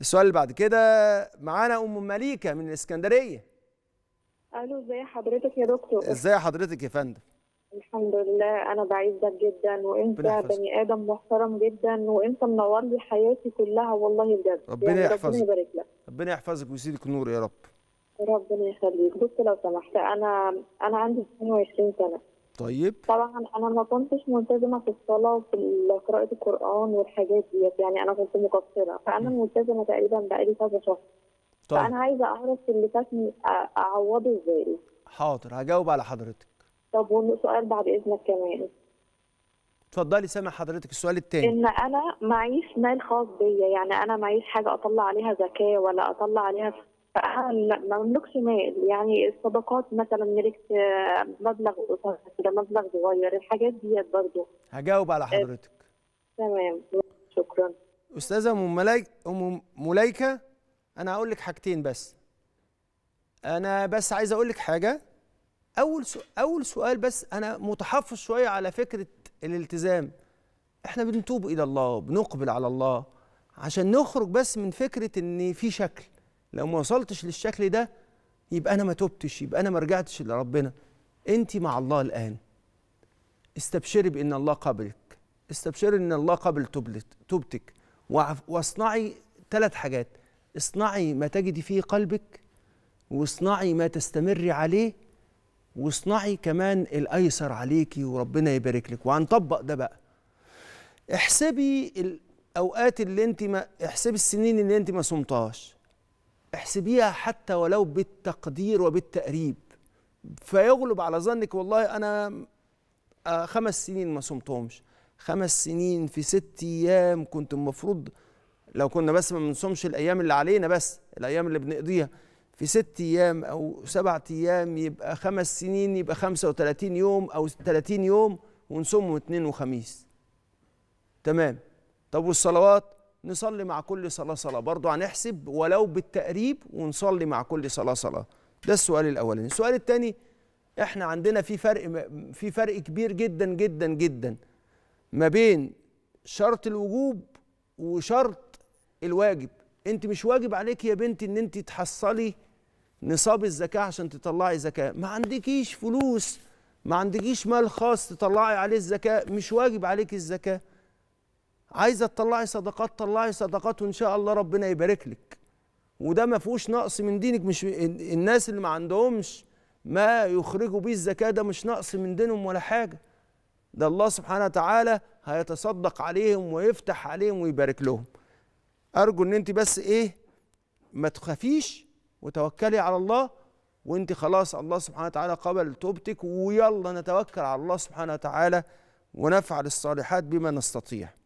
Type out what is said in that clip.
السؤال اللي بعد كده معانا ام مليكه من الاسكندريه الو ازي حضرتك يا دكتور ازاي حضرتك يا فندم الحمد لله انا بعزك جدا وانت ربنا يحفظك. بني ادم محترم جدا وانت منور لي حياتي كلها والله بجد ربنا يعني يحفظك. ربنا يبارك لك ربنا يحفظك ويزيدك نور يا رب ربنا يخليك بص لو سمحت انا انا عندي 22 سنه طيب طبعا انا ما كنتش ملتزمه في الصلاه وفي قراءه القران والحاجات ديت يعني انا كنت مقصره فانا ملتزمه تقريبا بقالي كذا شهر طيب فانا عايزه اعرف اللي فاتني أ- اعوضه ازاي حاضر هجاوب على حضرتك طب وسؤال بعد اذنك كمان اتفضلي سامع حضرتك السؤال التاني ان انا معيش مال خاص بيا يعني انا معيش حاجه اطلع عليها زكاه ولا اطلع عليها فانا لا- ما بملكش مال يعني الصدقات مثلا ملكت آه، مبلغ قصير كده مبلغ صغير الحاجات ديت برضو هجاوب على حضرتك تمام شكرا استاذه ام ملايك ام ملايكه انا هقول لك حاجتين بس انا بس عايز اقول لك حاجه اول سؤال اول سؤال بس انا متحفظ شويه على فكره الالتزام احنا بنتوب الى الله بنقبل على الله عشان نخرج بس من فكره ان في شكل لو ما وصلتش للشكل ده يبقى انا ما تبتش يبقى انا ما رجعتش لربنا انت مع الله الان استبشري بان الله قبلك استبشري ان الله قبل توبلت- توبتك وعف- واصنعي ثلاث حاجات اصنعي ما تجدي فيه قلبك واصنعي ما تستمري عليه واصنعي كمان الايسر عليكي وربنا يبارك لك وهنطبق ده بقى احسبي الاوقات اللي انت ما احسبي السنين اللي انت ما صمتهاش احسبيها حتى ولو بالتقدير وبالتقريب فيغلب على ظنك والله انا آه، خمس سنين ما صمتهمش خمس سنين في ست ايام كنت المفروض لو كنا بس ما بنصومش الايام اللي علينا بس الايام اللي بنقضيها في ست ايام او سبعة ايام يبقى خمس سنين يبقى 35 يوم او 30 يوم ونصومهم اثنين وخميس تمام طب والصلوات نصلي مع كل صلاة صلاة برضو هنحسب ولو بالتقريب ونصلي مع كل صلاة صلاة ده السؤال الأولاني السؤال الثاني احنا عندنا في فرق في فرق كبير جدا جدا جدا ما بين شرط الوجوب وشرط الواجب انت مش واجب عليك يا بنتي ان انت تحصلي نصاب الزكاة عشان تطلعي زكاة ما عندكيش فلوس ما عندكيش مال خاص تطلعي عليه الزكاة مش واجب عليك الزكاة عايزة تطلعي صدقات طلعي صدقات وإن شاء الله ربنا يبارك لك وده ما فيهوش نقص من دينك مش الناس اللي ما عندهمش ما يخرجوا بيه الزكاة ده مش نقص من دينهم ولا حاجة ده الله سبحانه وتعالى هيتصدق عليهم ويفتح عليهم ويبارك لهم أرجو إن أنت بس إيه ما تخافيش وتوكلي على الله وانت خلاص الله سبحانه وتعالى قبل توبتك ويلا نتوكل على الله سبحانه وتعالى ونفعل الصالحات بما نستطيع